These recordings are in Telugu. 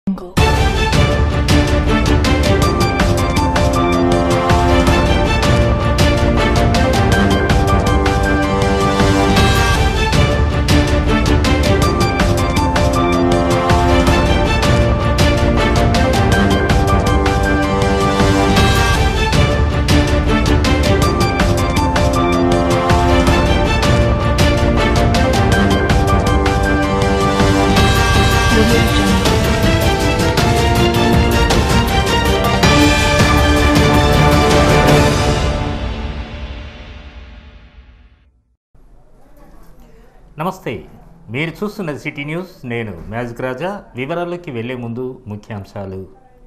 Jungle. Audio Jungle. నమస్తే మీరు చూస్తున్నది సిటీ న్యూస్ నేను మ్యాజిక్ రాజా వివరాల్లోకి వెళ్లే ముందు ముఖ్యాంశాలు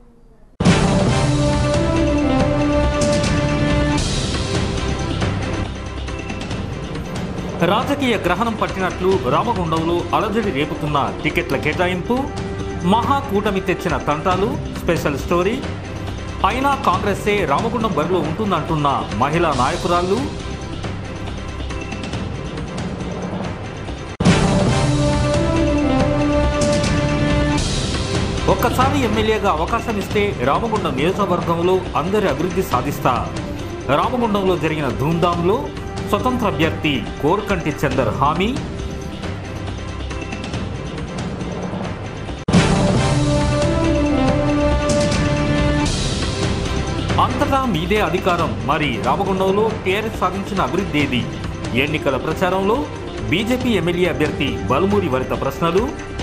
రాజకీయ గ్రహణం పట్టినట్లు రామగుండంలో అలజడి రేపుతున్న టికెట్ల కేటాయింపు మహాకూటమి తెచ్చిన తంటాలు స్పెషల్ స్టోరీ అయినా కాంగ్రెస్సే రామగుండం బరిలో ఉంటుందంటున్న మహిళా నాయకురాళ్ళు ఒక్కసారి ఎమ్మెల్యేగా అవకాశం ఇస్తే రామగుండం నియోజకవర్గంలో అందరి అభివృద్ధి సాధిస్తా రామగుండంలో జరిగిన ధూమ్ధాంలో స్వతంత్ర అభ్యర్థి కోర్కంటి చందర్ హామీ అంతటా మీదే అధికారం మరి రామగుండంలో టీఆర్ఎస్ సాధించిన అభివృద్ధి ఏది ఎన్నికల ప్రచారంలో బీజేపీ ఎమ్మెల్యే అభ్యర్థి బలుమూరి వరిత ప్రశ్నలు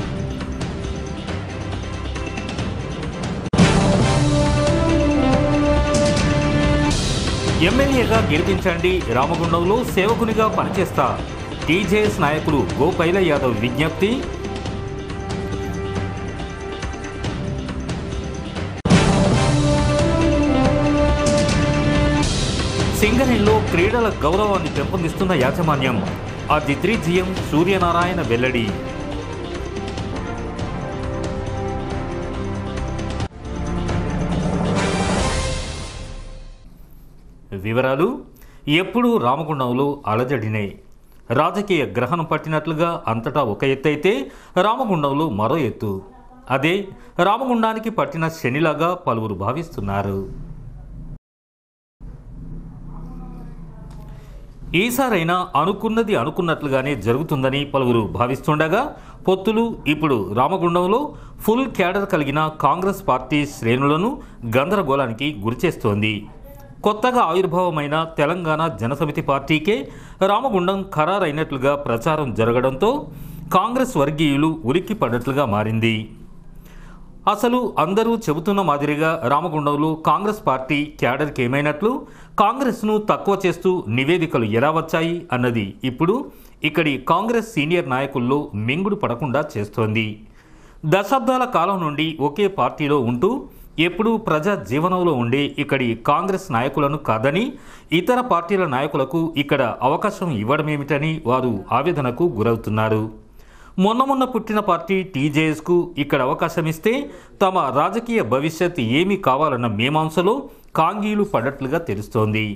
ఎమ్మెల్యేగా గెలిపించండి రామగుండంలో సేవకునిగా పనిచేస్తా టీజేఎస్ నాయకుడు గోపైల యాదవ్ విజ్ఞప్తి సింగరేణిలో క్రీడల గౌరవాన్ని పెంపొందిస్తున్న యాజమాన్యం అది త్రీ జిఎం సూర్యనారాయణ వెల్లడి వివరాలు ఎప్పుడూ రామగుండంలో అలజడినే రాజకీయ గ్రహణం పట్టినట్లుగా అంతటా ఒక ఎత్తు అయితే రామగుండంలో మరో ఎత్తు అదే రామగుండానికి పట్టిన శనిలాగా పలువురు భావిస్తున్నారు ఈసారైనా అనుకున్నది అనుకున్నట్లుగానే జరుగుతుందని పలువురు భావిస్తుండగా పొత్తులు ఇప్పుడు రామగుండంలో ఫుల్ క్యాడర్ కలిగిన కాంగ్రెస్ పార్టీ శ్రేణులను గందరగోళానికి గురిచేస్తోంది కొత్తగా ఆవిర్భావమైన తెలంగాణ జనసమితి పార్టీకే రామగుండం ఖరారైనట్లుగా ప్రచారం జరగడంతో కాంగ్రెస్ వర్గీయులు ఉలిక్కి పడ్డట్లుగా మారింది అసలు అందరూ చెబుతున్న మాదిరిగా రామగుండంలో కాంగ్రెస్ పార్టీ క్యాడర్కి ఏమైనట్లు కాంగ్రెస్ను తక్కువ చేస్తూ నివేదికలు ఎలా వచ్చాయి అన్నది ఇప్పుడు ఇక్కడి కాంగ్రెస్ సీనియర్ నాయకుల్లో మింగుడు పడకుండా చేస్తోంది దశాబ్దాల కాలం నుండి ఒకే పార్టీలో ఉంటూ ఎప్పుడూ ప్రజా జీవనంలో ఉండే ఇక్కడి కాంగ్రెస్ నాయకులను కాదని ఇతర పార్టీల నాయకులకు ఇక్కడ అవకాశం ఇవ్వడమేమిటని వారు ఆవేదనకు గురవుతున్నారు మొన్న మొన్న పుట్టిన పార్టీ టీజేఎస్కు ఇక్కడ అవకాశం ఇస్తే తమ రాజకీయ భవిష్యత్ ఏమీ కావాలన్న మీమాంసలో కాంగీలు పడ్డట్లుగా తెలుస్తోంది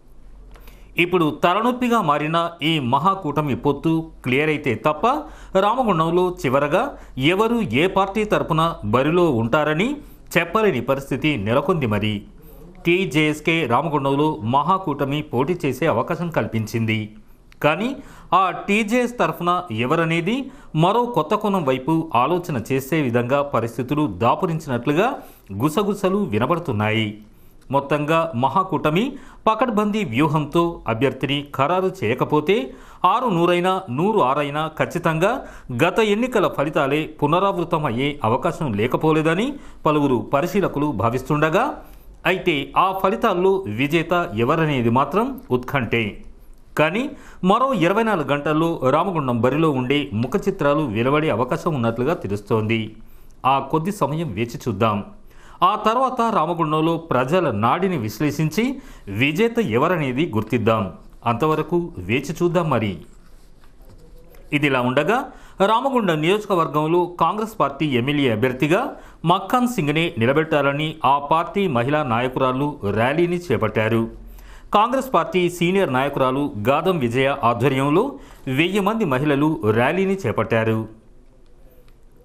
ఇప్పుడు తలనొప్పిగా మారిన ఈ మహాకూటమి పొత్తు క్లియర్ అయితే తప్ప రామగుండంలో చివరగా ఎవరు ఏ పార్టీ తరపున బరిలో ఉంటారని చెప్పలేని పరిస్థితి నెలకొంది మరి టీజేఎస్కే రామగుండంలో మహాకూటమి పోటీ చేసే అవకాశం కల్పించింది కానీ ఆ టీజేఎస్ తరఫున ఎవరనేది మరో కొత్త కోణం వైపు ఆలోచన చేసే విధంగా పరిస్థితులు దాపురించినట్లుగా గుసగుసలు వినబడుతున్నాయి మొత్తంగా మహాకూటమి పకడ్బందీ వ్యూహంతో అభ్యర్థిని ఖరారు చేయకపోతే ఆరు నూరైనా నూరు ఆరైనా ఖచ్చితంగా గత ఎన్నికల ఫలితాలే పునరావృతం అయ్యే అవకాశం లేకపోలేదని పలువురు పరిశీలకులు భావిస్తుండగా అయితే ఆ ఫలితాల్లో విజేత ఎవరనేది మాత్రం ఉత్కంఠే కానీ మరో ఇరవై నాలుగు గంటల్లో రామగుండం బరిలో ఉండే ముఖ చిత్రాలు వెలువడే అవకాశం ఉన్నట్లుగా తెలుస్తోంది ఆ కొద్ది సమయం వేచి చూద్దాం ఆ తర్వాత రామగుండంలో ప్రజల నాడిని విశ్లేషించి విజేత ఎవరనేది గుర్తిద్దాం అంతవరకు వేచి చూద్దాం మరి ఇదిలా ఉండగా రామగుండం నియోజకవర్గంలో కాంగ్రెస్ పార్టీ ఎమ్మెల్యే అభ్యర్థిగా మక్కాన్ సింగ్నే నిలబెట్టాలని ఆ పార్టీ మహిళా నాయకురాలు ర్యాలీని చేపట్టారు కాంగ్రెస్ పార్టీ సీనియర్ నాయకురాలు గాదం విజయ ఆధ్వర్యంలో వెయ్యి మంది మహిళలు ర్యాలీని చేపట్టారు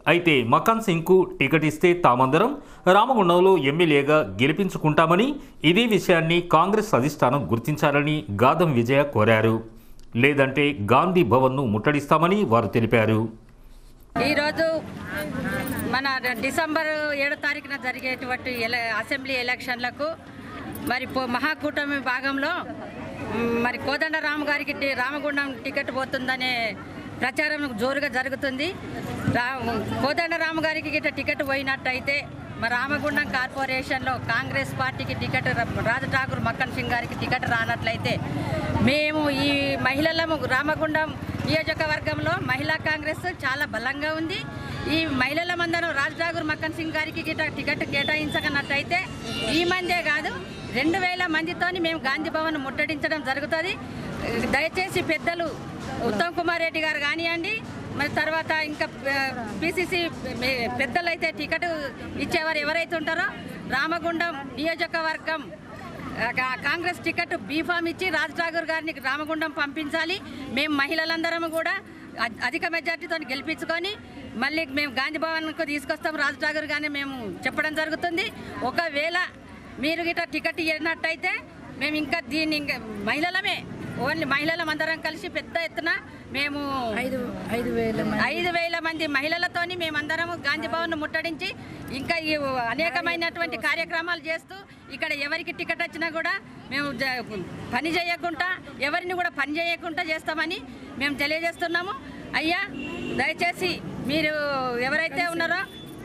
అయితే మకాన్ సింగ్కు టికెట్ ఇస్తే తామందరం రామగుండంలో ఎమ్మెల్యేగా గెలిపించుకుంటామని ఇదే విషయాన్ని కాంగ్రెస్ అధిష్టానం గుర్తించాలని గాదం విజయ కోరారు లేదంటే గాంధీ భవన్ను ముట్టడిస్తామని వారు తెలిపారు ఈరోజు మన డిసెంబర్ ఏడో తారీఖున జరిగేటువంటి ఎల అసెంబ్లీ ఎలక్షన్లకు మరి పో- మహాకూటమి భాగంలో మ్, మరి కోదండరాము గారికి టి- రామగుండం టికెట్ పోతుందనే ప్రచారం జోరుగా జరుగుతుంది రా కోదండరాము గారికి గిట్ట టికెట్ పోయినట్టయితే మరి రామగుండం కార్పొరేషన్లో కాంగ్రెస్ పార్టీకి టికెట్ ర- రాజ ఠాకూర్ మక్కన్ సింగ్ గారికి టికెట్ రానట్లయితే మేము ఈ మహిళలము రామగుండం నియోజకవర్గంలో మహిళా కాంగ్రెస్ చాలా బలంగా ఉంది ఈ మహిళలమందరం రాజ్ ఠాకూర్ మక్కన్ సింగ్ గారికి గిట్ట టికెట్ కేటాయించకనట్టయితే ఈ మందే కాదు రెండు వేల మందితోని మేము గాంధీ భవన్ ముట్టడించడం జరుగుతుంది దయచేసి పెద్దలు ఉత్తమ్ కుమార్ రెడ్డి గారు కానివ్వండి మరి తర్వాత ఇంకా పిసిసి పెద్దలు అయితే టికెట్ ఇచ్చేవారు ఎవరైతే ఉంటారో రామగుండం నియోజకవర్గం ఆ, కా- కాంగ్రెస్ టికెట్ బీఫామ్ ఇచ్చి రాజ్ ఠాగూర్ గారిని రామగుండం పంపించాలి మేము మహిళలందరం కూడా అ- అధిక మెజార్టీతో గెలిపించుకొని మళ్ళీ మేము గాంధీ భవన్కు తీసుకొస్తాం రాజ్ ఠాగూర్ గారిని మేము చెప్పడం జరుగుతుంది ఒకవేళ మీరు గిట్ట టికెట్ ఇచ్చినట్టయితే మేము ఇంకా దీన్ని ఇంకా మహిళలమే ఓన్లీ మహిళలం అందరం కలిసి పెద్ద ఎత్తున మేము ఐదు ఐదు వేల మంది ఐదు వేల మంది మహిళలతోని మేమందరము గాంధీ భవన్ ముట్టడించి ఇంకా ఈ అనేకమైనటువంటి కార్యక్రమాలు చేస్తూ ఇక్కడ ఎవరికి టికెట్ వచ్చినా కూడా మేము జ- పని చేయకుండా ఎవరిని కూడా పని చేయకుండా చేస్తామని మేము తెలియజేస్తున్నాము అయ్యా దయచేసి మీరు ఎవరైతే ఉన్నారో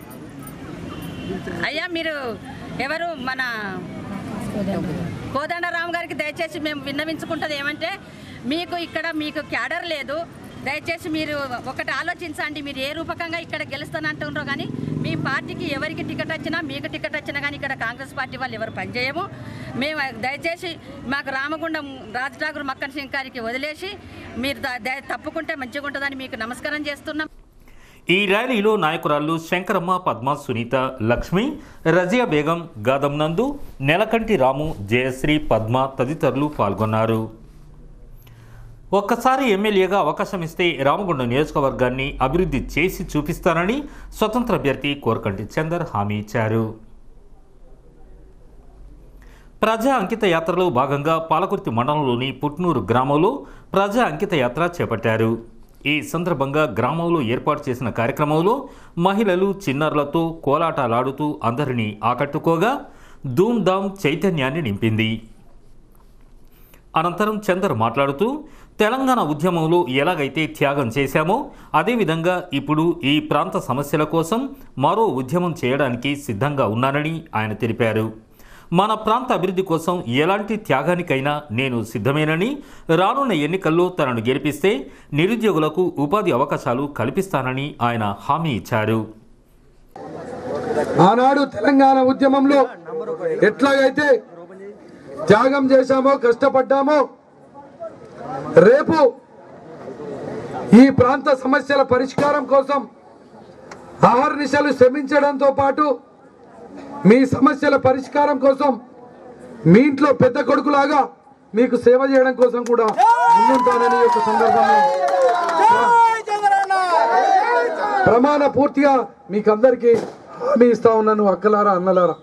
అయ్యా మీరు ఎవరు మన కోదండరామ్ గారికి దయచేసి మేము విన్నవించుకుంటుంది ఏమంటే మీకు ఇక్కడ మీకు క్యాడర్ లేదు దయచేసి మీరు ఒకటి ఆలోచించండి మీరు ఏ రూపకంగా ఇక్కడ గెలుస్తానంటున్నారో కానీ మీ పార్టీకి ఎవరికి టికెట్ వచ్చినా మీకు టికెట్ వచ్చినా కానీ ఇక్కడ కాంగ్రెస్ పార్టీ వాళ్ళు ఎవరు పనిచేయము మేము దయచేసి మాకు రామగుండం రాజ్ ఠాకూర్ మక్కన్ సింగ్ గారికి వదిలేసి మీరు ద- దయ- తప్పుకుంటే మంచిగా ఉంటుందని మీకు నమస్కారం చేస్తున్నాం ఈ ర్యాలీలో నాయకురాళ్లు శంకరమ్మ పద్మ సునీత లక్ష్మి రజియా బేగం గాదం నందు నెలకంటి రాము జయశ్రీ పద్మ తదితరులు పాల్గొన్నారు ఒక్కసారి ఎమ్మెల్యేగా అవకాశం ఇస్తే రామగుండం నియోజకవర్గాన్ని అభివృద్ధి చేసి చూపిస్తానని స్వతంత్ర అభ్యర్థి కోరకంటి చందర్ హామీ ఇచ్చారు ప్రజా అంకిత యాత్రలో భాగంగా పాలకుర్తి మండలంలోని పుట్నూరు గ్రామంలో ప్రజా అంకిత యాత్ర చేపట్టారు ఈ సందర్భంగా గ్రామంలో ఏర్పాటు చేసిన కార్యక్రమంలో మహిళలు చిన్నారులతో కోలాటాలాడుతూ అందరినీ ఆకట్టుకోగా ధూమ్ధామ్ చైతన్యాన్ని నింపింది అనంతరం చందర్ మాట్లాడుతూ తెలంగాణ ఉద్యమంలో ఎలాగైతే త్యాగం చేశామో అదేవిధంగా ఇప్పుడు ఈ ప్రాంత సమస్యల కోసం మరో ఉద్యమం చేయడానికి సిద్ధంగా ఉన్నానని ఆయన తెలిపారు మన ప్రాంత అభివృద్ధి కోసం ఎలాంటి త్యాగానికైనా నేను సిద్ధమేనని రానున్న ఎన్నికల్లో తనను గెలిపిస్తే నిరుద్యోగులకు ఉపాధి అవకాశాలు కల్పిస్తానని ఆయన హామీ ఇచ్చారు ఆనాడు తెలంగాణ ఉద్యమంలో ఎట్లాగైతే త్యాగం చేశామో కష్టపడ్డామో రేపు ఈ ప్రాంత సమస్యల పరిష్కారం కోసం ఆహర్నిశలు శ్రమించడంతో పాటు మీ సమస్యల పరిష్కారం కోసం మీ ఇంట్లో పెద్ద కొడుకులాగా మీకు సేవ చేయడం కోసం కూడా ముందుంటానని ఈ యొక్క సందర్భంలో ప్రమాణ పూర్తిగా మీకు అందరికి హామీ ఇస్తా ఉన్నాను అక్కలారా అన్నలారా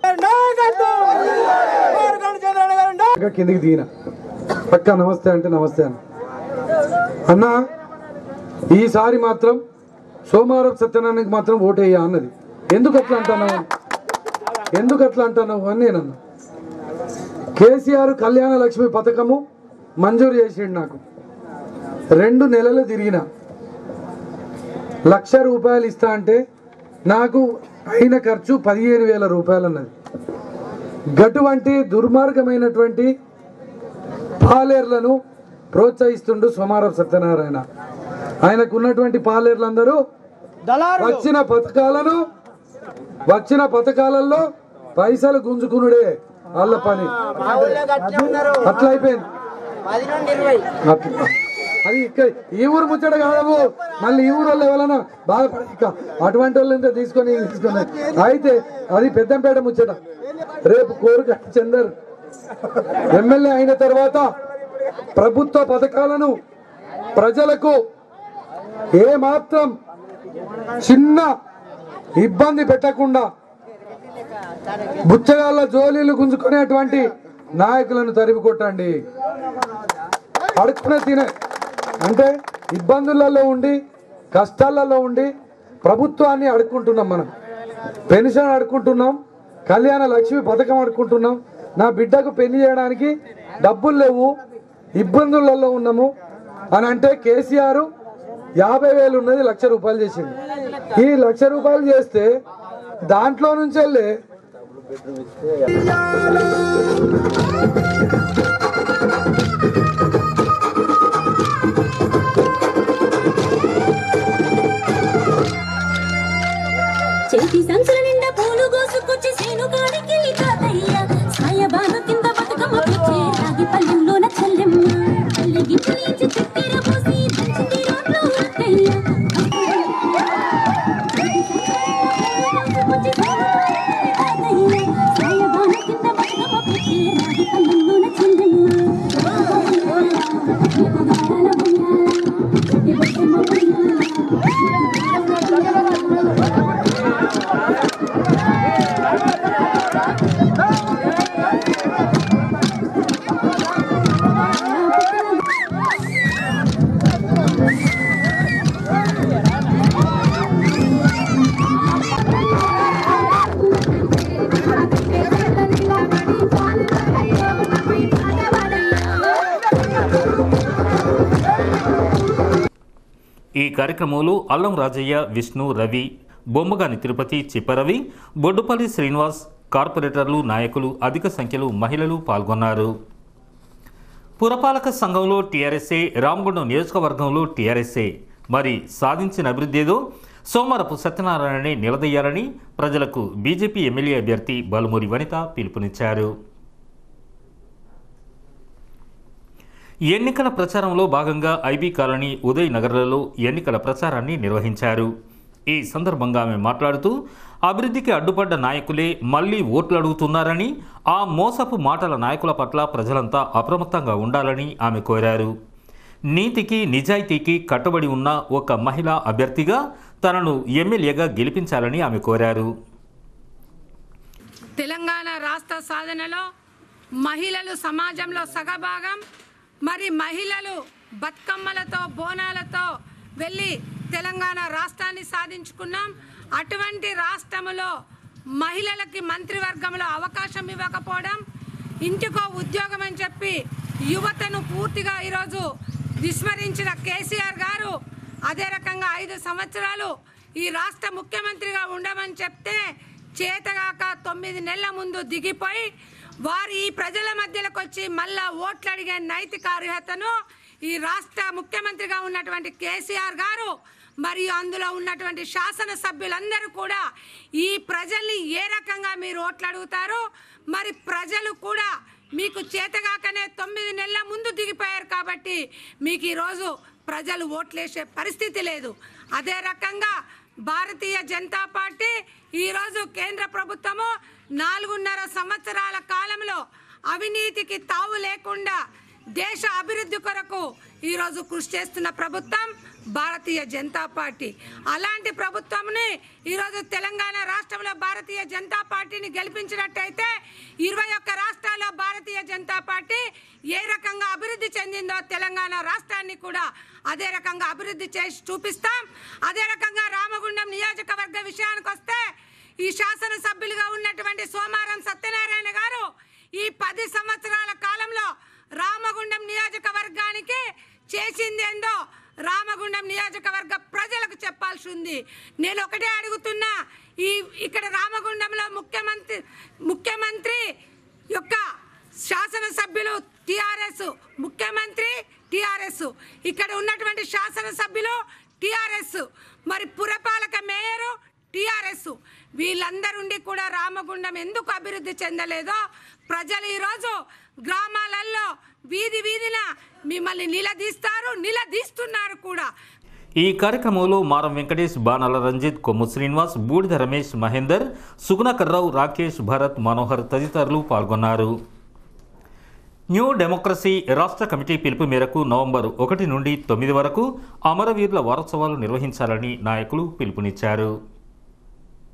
ఇంకా కిందికి దిగిన పక్క నమస్తే అంటే నమస్తే అన్న అన్న ఈసారి మాత్రం సోమవారం సత్యనారాయణకి మాత్రం ఓటేయ్యా అన్నది ఎందుకు అట్లా అంటున్నావు ఎందుకు అట్లా అంటున్నావు అని నేను అన్నా కేసీఆర్ కళ్యాణ లక్ష్మి పథకము మంజూరు చేసిండు నాకు రెండు నెలలు తిరిగిన లక్ష రూపాయలు ఇస్తా అంటే నాకు అయిన ఖర్చు పదిహేను వేల రూపాయలు అన్నది గటువంటి దుర్మార్గమైనటువంటి పాలేర్లను ప్రోత్సహిస్తుండు సోమారం సత్యనారాయణ ఆయనకు ఉన్నటువంటి పాలేర్లందరూ వచ్చిన పథకాలను వచ్చిన పథకాలలో పైసలు గుంజుకునుడే వాళ్ళ పని అట్లా అయిపోయింది అట్లా. అది ఇక్కడ ఈ ఊరు ముచ్చట కాదవు మళ్ళీ ఈ ఊరు వాళ్ళు ఎవరైనా బాధపడి ఇక అటువంటి వాళ్ళంతా తీసుకొని తీసుకొని అయితే అది పెద్దంపేట ముచ్చట రేపు కోరిక చందర్ ఎమ్మెల్యే అయిన తర్వాత ప్రభుత్వ పథకాలను ప్రజలకు ఏ మాత్రం చిన్న ఇబ్బంది పెట్టకుండా బుచ్చగాళ్ళ జోలీలు గుంజుకునేటువంటి నాయకులను తరిమి కొట్టండి అడుక్కునే తినే అంటే ఇబ్బందులలో ఉండి కష్టాలలో ఉండి ప్రభుత్వాన్ని అడుక్కుంటున్నాం మనం పెన్షన్ అడుక్కుంటున్నాం కళ్యాణ లక్ష్మి పథకం అడుక్కుంటున్నాం నా బిడ్డకు పెళ్లి చేయడానికి డబ్బులు లేవు ఇబ్బందులలో ఉన్నాము అని అంటే కేసీఆర్ యాభై వేలు ఉన్నది లక్ష రూపాయలు చేసింది ఈ లక్ష రూపాయలు చేస్తే దాంట్లో నుంచి వెళ్ళి చేతి సంచుల నిండా పూలు కోసుకొచ్చి సేను కాడికెళ్ళి తాతయ్య సాయబాను కింద బతుకమ్మ పిచ్చే రాగి పల్లెంలోన చెల్లెమ్మ తల్లి గింజలు ఇచ్చి చక్కెర పోసి దంచింది రోడ్లో అక్కయ్య కోసుకొచ్చి సేను కాడికెళ్ళి తాతయ్య సాయబాను కింద బతుకమ్మ పిచ్చే రాగి పల్లెంలోన చెల్లెమ్మ ఈ కార్యక్రమంలో అల్లం రాజయ్య విష్ణు రవి బొమ్మగాని తిరుపతి చిప్పరవి బొడ్డుపల్లి శ్రీనివాస్ కార్పొరేటర్లు నాయకులు అధిక సంఖ్యలో మహిళలు పాల్గొన్నారు పురపాలక సంఘంలో టీఆర్ఎస్ఏ రామగుండం నియోజకవర్గంలో టీఆర్ఎస్ఏ మరి సాధించిన అభివృద్ధి ఏదో సోమవారపు సత్యనారాయణని నిలదీయాలని ప్రజలకు బీజేపీ ఎమ్మెల్యే అభ్యర్థి బాలుమూరి వనిత పిలుపునిచ్చారు ఎన్నికల ప్రచారంలో భాగంగా ఐబీ కాలనీ ఉదయ్ నగర్లలో ఎన్నికల ప్రచారాన్ని నిర్వహించారు ఈ సందర్భంగా ఆమె మాట్లాడుతూ అభివృద్ధికి అడ్డుపడ్డ నాయకులే మళ్లీ ఓట్లు అడుగుతున్నారని ఆ మోసపు మాటల నాయకుల పట్ల ప్రజలంతా అప్రమత్తంగా ఉండాలని ఆమె కోరారు నీతికి నిజాయితీకి కట్టుబడి ఉన్న ఒక మహిళా అభ్యర్థిగా తనను ఎమ్మెల్యేగా గెలిపించాలని ఆమె కోరారు తెలంగాణ రాష్ట్ర సాధనలో మహిళలు సమాజంలో సగభాగం మరి మహిళలు బతుకమ్మలతో బోనాలతో వెళ్ళి తెలంగాణ రాష్ట్రాన్ని సాధించుకున్నాం అటువంటి రాష్ట్రములో మహిళలకి మంత్రివర్గంలో అవకాశం ఇవ్వకపోవడం ఇంటికో ఉద్యోగం అని చెప్పి యువతను పూర్తిగా ఈరోజు విస్మరించిన కేసీఆర్ గారు అదే రకంగా ఐదు సంవత్సరాలు ఈ రాష్ట్ర ముఖ్యమంత్రిగా ఉండమని చెప్తే చేతగాక తొమ్మిది నెలల ముందు దిగిపోయి వారు ఈ ప్రజల మధ్యలోకి వచ్చి మళ్ళా ఓట్లు అడిగే నైతిక అర్హతను ఈ రాష్ట్ర ముఖ్యమంత్రిగా ఉన్నటువంటి కేసీఆర్ గారు మరియు అందులో ఉన్నటువంటి శాసనసభ్యులందరూ కూడా ఈ ప్రజల్ని ఏ రకంగా మీరు ఓట్లు అడుగుతారు మరి ప్రజలు కూడా మీకు చేతగాకనే తొమ్మిది నెలల ముందు దిగిపోయారు కాబట్టి మీకు ఈరోజు ప్రజలు ఓట్లేసే పరిస్థితి లేదు అదే రకంగా భారతీయ జనతా పార్టీ ఈరోజు కేంద్ర ప్రభుత్వము నాలుగున్నర సంవత్సరాల కాలంలో అవినీతికి తావు లేకుండా దేశ అభివృద్ధి కొరకు ఈరోజు కృషి చేస్తున్న ప్రభుత్వం భారతీయ జనతా పార్టీ అలాంటి ప్రభుత్వంని ఈరోజు తెలంగాణ రాష్ట్రంలో భారతీయ జనతా పార్టీని గెలిపించినట్టయితే ఇరవై ఒక్క రాష్ట్రాల్లో భారతీయ జనతా పార్టీ ఏ రకంగా అభివృద్ధి చెందిందో తెలంగాణ రాష్ట్రాన్ని కూడా అదే రకంగా అభివృద్ధి చేసి చూపిస్తాం అదే రకంగా రామగుండం నియోజకవర్గ విషయానికి వస్తే ఈ శాసనసభ్యులుగా ఉన్నటువంటి సోమారం సత్యనారాయణ గారు ఈ పది సంవత్సరాల కాలంలో రామగుండం నియోజకవర్గానికి చేసింది ఏందో రామగుండం నియోజకవర్గ ప్రజలకు చెప్పాల్సి ఉంది నేను ఒకటే అడుగుతున్నా ఈ ఇక్కడ రామగుండంలో ముఖ్యమంత్రి ముఖ్యమంత్రి యొక్క శాసనసభ్యులు టిఆర్ఎస్ ముఖ్యమంత్రి టిఆర్ఎస్ ఇక్కడ ఉన్నటువంటి శాసనసభ్యులు టిఆర్ఎస్ మరి పురపాలక మేయరు టిఆర్ఎస్ వీళ్ళందరుండి కూడా రామగుండం ఎందుకు అభివృద్ధి చెందలేదో ప్రజలు ఈరోజు గ్రామాలలో వీధి వీధిన మిమ్మల్ని నిలదీస్తారు నిలదీస్తున్నారు కూడా ఈ కార్యక్రమంలో మారం వెంకటేష్ బాణాల రంజిత్ కొమ్ము శ్రీనివాస్ బూడిద రమేష్ మహేందర్ సుగుణకర్రావు రాకేష్ భరత్ మనోహర్ తదితరులు పాల్గొన్నారు న్యూ డెమోక్రసీ రాష్ట్ర కమిటీ పిలుపు మేరకు నవంబర్ ఒకటి నుండి తొమ్మిది వరకు అమరవీరుల వారోత్సవాలు నిర్వహించాలని నాయకులు పిలుపునిచ్చారు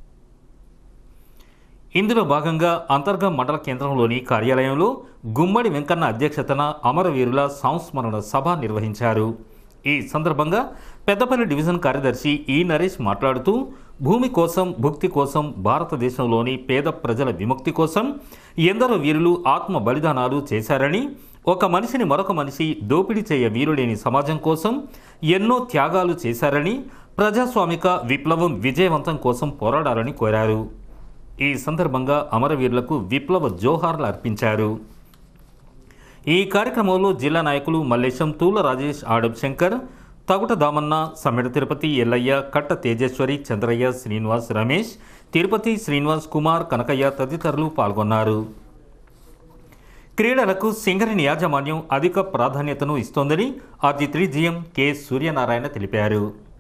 ఇందులో భాగంగా అంతర్గం మండల కేంద్రంలోని కార్యాలయంలో గుమ్మడి వెంకన్న అధ్యక్షతన అమరవీరుల సంస్మరణ సభ నిర్వహించారు ఈ సందర్భంగా పెద్దపల్లి డివిజన్ కార్యదర్శి ఈ నరేష్ మాట్లాడుతూ భూమి కోసం భుక్తి కోసం భారతదేశంలోని పేద ప్రజల విముక్తి కోసం ఎందరో వీరులు ఆత్మ బలిదానాలు చేశారని ఒక మనిషిని మరొక మనిషి దోపిడీ చేయ వీరులేని సమాజం కోసం ఎన్నో త్యాగాలు చేశారని ప్రజాస్వామిక విప్లవం విజయవంతం కోసం పోరాడాలని కోరారు ఈ సందర్భంగా అమరవీరులకు విప్లవ జోహార్లు అర్పించారు ఈ కార్యక్రమంలో జిల్లా నాయకులు మల్లేశం తూల రాజేష్ ఆడబ్ శంకర్ తగుట దామన్న సమ్మెడ తిరుపతి ఎల్లయ్య కట్ట తేజేశ్వరి చంద్రయ్య శ్రీనివాస్ రమేష్ తిరుపతి శ్రీనివాస్ కుమార్ కనకయ్య తదితరులు పాల్గొన్నారు క్రీడలకు సింగరేణి యాజమాన్యం అధిక ప్రాధాన్యతను ఇస్తోందని RG three GM K Suryanarayana తెలిపారు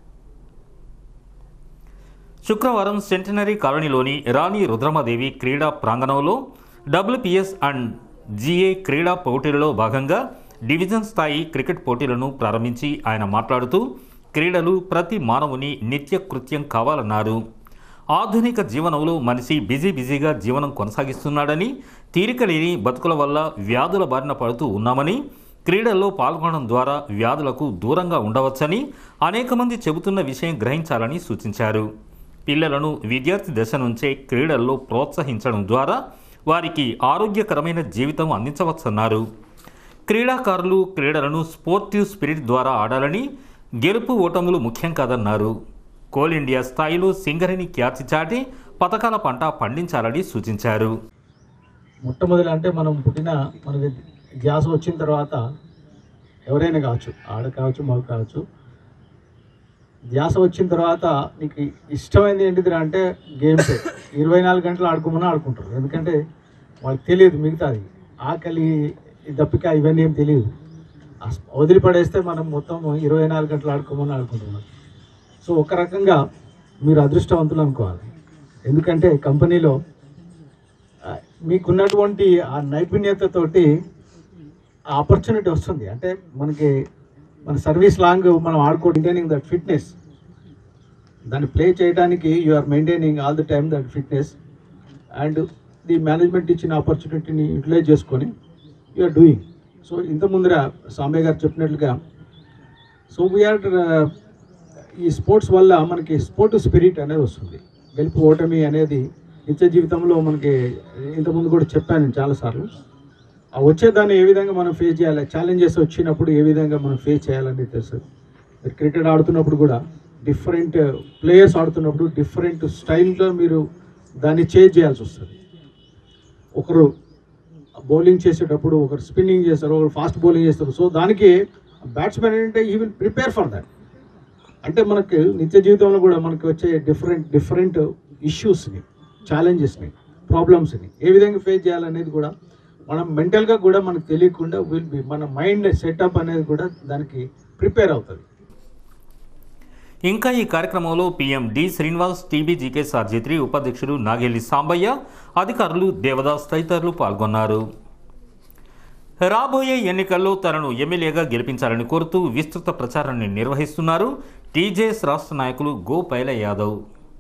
శుక్రవారం సెంటనరీ కాలనీలోని రాణి రుద్రమాదేవి క్రీడా ప్రాంగణంలో డబ్ల్యూపీఎస్ అండ్ జిఏ క్రీడా పోటీలలో భాగంగా డివిజన్ స్థాయి క్రికెట్ పోటీలను ప్రారంభించి ఆయన మాట్లాడుతూ క్రీడలు ప్రతి మానవుని నిత్య కృత్యం కావాలన్నారు ఆధునిక జీవనంలో మనిషి బిజీ బిజీగా జీవనం కొనసాగిస్తున్నాడని తీరిక లేని బతుకుల వల్ల వ్యాధుల బారిన పడుతూ ఉన్నామని క్రీడల్లో పాల్గొనడం ద్వారా వ్యాధులకు దూరంగా ఉండవచ్చని అనేక మంది చెబుతున్న విషయం గ్రహించాలని సూచించారు పిల్లలను విద్యార్థి దశ నుంచే క్రీడల్లో ప్రోత్సహించడం ద్వారా వారికి ఆరోగ్యకరమైన జీవితం అందించవచ్చన్నారు క్రీడాకారులు క్రీడలను స్పోర్టివ్ స్పిరిట్ ద్వారా ఆడాలని గెలుపు ఓటములు ముఖ్యం కాదన్నారు కోల్ ఇండియా స్థాయిలో సింగరేణి ఖ్యాతి చాటి పథకాల పంట పండించాలని సూచించారు మొట్టమొదటి అంటే మనం పుట్టిన మనకి ధ్యాస వచ్చిన తర్వాత ఎవరైనా కావచ్చు ఆడ కావచ్చు మగ కావచ్చు ధ్యాస వచ్చిన తర్వాత నీకు ఇష్టమైనది ఏంటిది అంటే గేమ్స్ ఇరవై నాలుగు గంటలు ఆడుకోమని ఆడుకుంటారు ఎందుకంటే వాళ్ళకి తెలియదు మిగతాది ఆకలి ఈ దప్పిక ఇవన్నీ ఏం తెలియదు అస్- వదిలిపడేస్తే మనం మొత్తం ఇరవై నాలుగు గంటలు ఆడుకోమని ఆడుకుంటున్నాం సో ఒక రకంగా మీరు అదృష్టవంతులు అనుకోవాలి ఎందుకంటే కంపెనీలో ఆ, మీకున్నటువంటి ఆ నైపుణ్యతతోటి ఆ ఆపర్చునిటీ వస్తుంది అంటే మనకి మన సర్వీస్ లాంగ్ మనం ఆడుకో మెయింటైనింగ్ దట్ ఫిట్నెస్ దాన్ని ప్లే చేయడానికి you are maintaining all the time that fitness and the management ఇచ్చిన ఆపర్చునిటీని యూటిలైజ్ చేసుకొని యు ఆర్ డూయింగ్ సో ఇంత ముందర సాంబయ్య గారు చెప్పినట్లుగా సో వీఆర్ ఈ స్పోర్ట్స్ వల్ల మనకి స్పోర్ట్ స్పిరిట్ అనేది వస్తుంది గెలుపు ఓటమి అనేది నిత్య జీవితంలో మనకి ఇంతకుముందు కూడా చెప్పాను నేను చాలాసార్లు ఆ వచ్చేదాన్ని ఏ విధంగా మనం ఫేస్ చేయాలి ఛాలెంజెస్ వచ్చినప్పుడు ఏ విధంగా మనం ఫేస్ చేయాలని తెలుసు మీరు క్రికెట్ ఆడుతున్నప్పుడు కూడా డిఫరెంట్ ప్లేయర్స్ ఆడుతున్నప్పుడు డిఫరెంట్ స్టైల్లో మీరు దాన్ని చేంజ్ చేయాల్సి వస్తుంది ఒకరు బౌలింగ్ చేసేటప్పుడు ఒకరు స్పిన్నింగ్ చేస్తారు ఒకరు ఫాస్ట్ బౌలింగ్ చేస్తారు సో దానికి బ్యాట్స్మెన్ ఏంటంటే ఈ విల్ ప్రిపేర్ ఫర్ దట్ అంటే మనకు నిత్య జీవితంలో కూడా మనకి వచ్చే డిఫరెంట్ డిఫరెంట్ ఇష్యూస్ని ఛాలెంజెస్ని ప్రాబ్లమ్స్ని ఏ విధంగా ఫేస్ చేయాలనేది కూడా మనం మెంటల్గా కూడా మనకు తెలియకుండా విల్ బి మన మైండ్ సెటప్ అనేది కూడా దానికి ప్రిపేర్ అవుతుంది ఇంకా ఈ కార్యక్రమంలో పీఎం డి శ్రీనివాస్ టీబీజీకే సార్జిత్రి ఉపాధ్యక్షుడు నాగేలి సాంబయ్య అధికారులు దేవదాస్ తదితరులు పాల్గొన్నారు రాబోయే ఎన్నికల్లో తనను ఎమ్మెల్యేగా గెలిపించాలని కోరుతూ విస్తృత ప్రచారాన్ని నిర్వహిస్తున్నారు టీజేఎస్ రాష్ట్ర నాయకులు గోపైల యాదవ్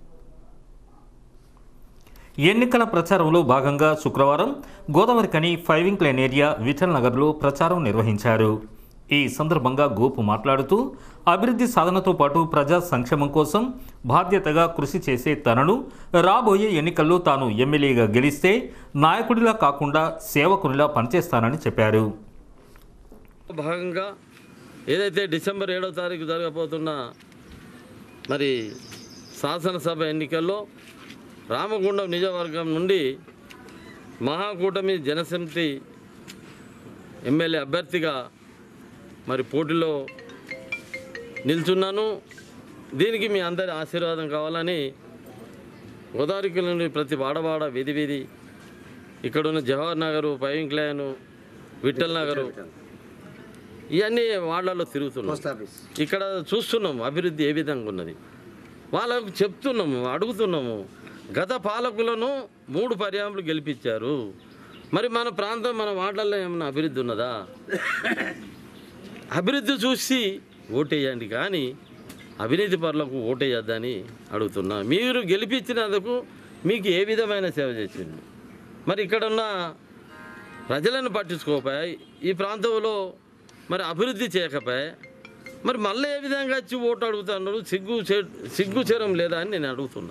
ఎన్నికల ప్రచారంలో భాగంగా శుక్రవారం గోదావరికని ఫైవింగ్ లైన్ ఏరియా విఠల్ నగర్లో ప్రచారం నిర్వహించారు ఈ సందర్భంగా గోపు మాట్లాడుతూ అభివృద్ధి సాధనతో పాటు ప్రజా సంక్షేమం కోసం బాధ్యతగా కృషి చేసే తనను రాబోయే ఎన్నికల్లో తాను ఎమ్మెల్యేగా గెలిస్తే నాయకుడిలా కాకుండా సేవకునిలా పనిచేస్తానని చెప్పారు భాగంగా ఏదైతే డిసెంబర్ ఏడవ తారీఖు జరగబోతున్న మరి శాసనసభ ఎన్నికల్లో రామగుండం నియోజకవర్గం నుండి మహాకూటమి జనసమితి ఎమ్మెల్యే అభ్యర్థిగా మరి పోటీలో నిల్చున్నాను దీనికి మీ అందరి ఆశీర్వాదం కావాలని గోదావరికి నుండి ప్రతి వాడవాడ వీధి వీధి ఇక్కడున్న జవహర్ నగరు పైవింగ్ లైను విఠల్ నగరు ఇవన్నీ వాళ్ళలో తిరుగుతున్నాం ఇక్కడ చూస్తున్నాము అభివృద్ధి ఏ విధంగా ఉన్నది వాళ్ళకు చెప్తున్నాము అడుగుతున్నాము గత పాలకులను మూడు పర్యాములు గెలిపించారు మరి మన ప్రాంతం మన వార్డుల్లో ఏమైనా అభివృద్ధి ఉన్నదా అభివృద్ధి చూసి ఓటేయండి కానీ అవినీతి పరులకు ఓటేయద్దని అడుగుతున్నా మీరు గెలిపించినందుకు మీకు ఏ విధమైన సేవ చేసిండు మరి ఇక్కడున్న ప్రజలను పట్టించుకోకపోయా ఈ ప్రాంతంలో మరి అభివృద్ధి చేయకపోయా మరి మళ్ళీ ఏ విధంగా వచ్చి ఓటు అడుగుతున్నారు సిగ్గు చే- సిగ్గు చేరం లేదా అని నేను అడుగుతున్నా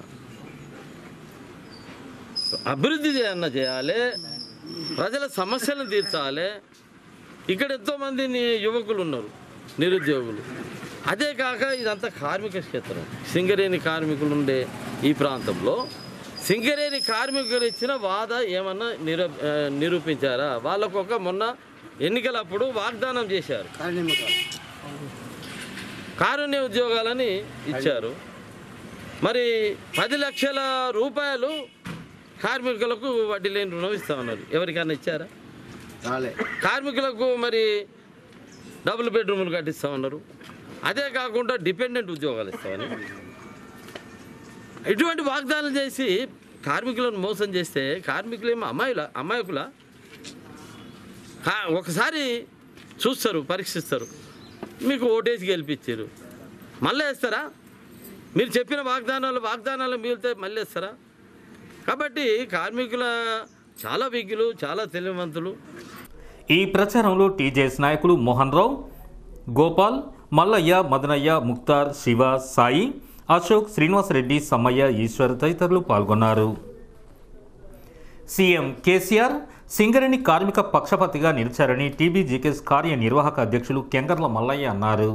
అభివృద్ధి చేయన్న చేయాలి ప్రజల సమస్యలను తీర్చాలి ఇక్కడ ఎంతోమంది ని- యువకులు ఉన్నారు నిరుద్యోగులు అదే కాక ఇదంతా కార్మిక క్షేత్రం సింగరేణి కార్మికులు ఉండే ఈ ప్రాంతంలో సింగరేణి కార్మికులు ఇచ్చిన వాద ఏమన్నా నిరూ ఆ, నిరూపించారా వాళ్ళకు ఒక మొన్న ఎన్నికలప్పుడు వాగ్దానం చేశారు కారుణ్య ఉద్యోగాలని ఇచ్చారు మరి పది లక్షల రూపాయలు కార్మికులకు వడ్డీ లేని రుణం ఇస్తామన్నారు ఎవరికైనా ఇచ్చారా కార్మికులకు మరి డబుల్ బెడ్రూములు కట్టిస్తామన్నారు అదే కాకుండా డిపెండెంట్ ఉద్యోగాలు ఇస్తామని ఇటువంటి వాగ్దానం చేసి కార్మికులను మోసం చేస్తే కార్మికులేమో అమ్మాయిల అమ్మాయికుల ఒకసారి చూస్తారు పరీక్షిస్తారు మీకు ఓటేసి గెలిపించారు మళ్ళీ వేస్తారా మీరు చెప్పిన వాగ్దానాలు వాగ్దానాలు మిగిలితే మళ్ళీ వేస్తారా కాబట్టి కార్మికుల చాలా విజ్ఞులు చాలా తెలివివంతులు ఈ ప్రచారంలో టీజేఎస్ నాయకులు మోహన్ రావు గోపాల్ మల్లయ్య మదనయ్య ముక్తార్ శివ సాయి అశోక్ శ్రీనివాసరెడ్డి సమ్మయ్య ఈశ్వర్ తదితరులు పాల్గొన్నారు సీఎం కేసీఆర్ సింగరేణి కార్మిక పక్షపాతిగా నిలిచారని టీబీజీకేఎస్ కార్యనిర్వాహక అధ్యక్షులు కెంగర్ల మల్లయ్య అన్నారు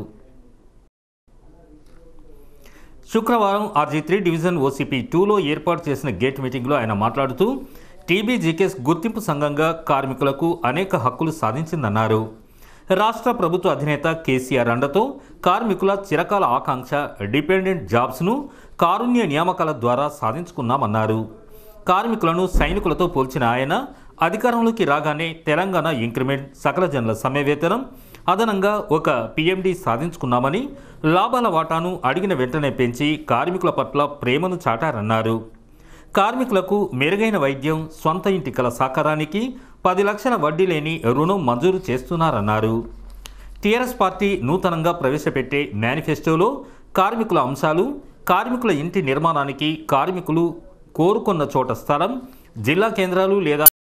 శుక్రవారం ఆర్జీ త్రీ డివిజన్ ఓసీపీ టూలో ఏర్పాటు చేసిన గేట్ మీటింగ్లో ఆయన మాట్లాడుతూ టీబీజీకేఎస్ గుర్తింపు సంఘంగా కార్మికులకు అనేక హక్కులు సాధించిందన్నారు రాష్ట్ర ప్రభుత్వ అధినేత కేసీఆర్ అండతో కార్మికుల చిరకాల ఆకాంక్ష డిపెండెంట్ జాబ్స్ను కారుణ్య నియామకాల ద్వారా సాధించుకున్నామన్నారు కార్మికులను సైనికులతో పోల్చిన ఆయన అధికారంలోకి రాగానే తెలంగాణ ఇంక్రిమెంట్ సకల జనుల సమ్మె వేతనం అదనంగా ఒక పిఎండి సాధించుకున్నామని లాభాల వాటాను అడిగిన వెంటనే పెంచి కార్మికుల పట్ల ప్రేమను చాటారన్నారు కార్మికులకు మెరుగైన వైద్యం సొంత ఇంటి కల సాకారానికి పది లక్షల వడ్డీ లేని రుణం మంజూరు చేస్తున్నారన్నారు టీఆర్ఎస్ పార్టీ నూతనంగా ప్రవేశపెట్టే మేనిఫెస్టోలో కార్మికుల అంశాలు కార్మికుల ఇంటి నిర్మాణానికి కార్మికులు కోరుకున్న చోట స్థలం జిల్లా కేంద్రాలు లేదా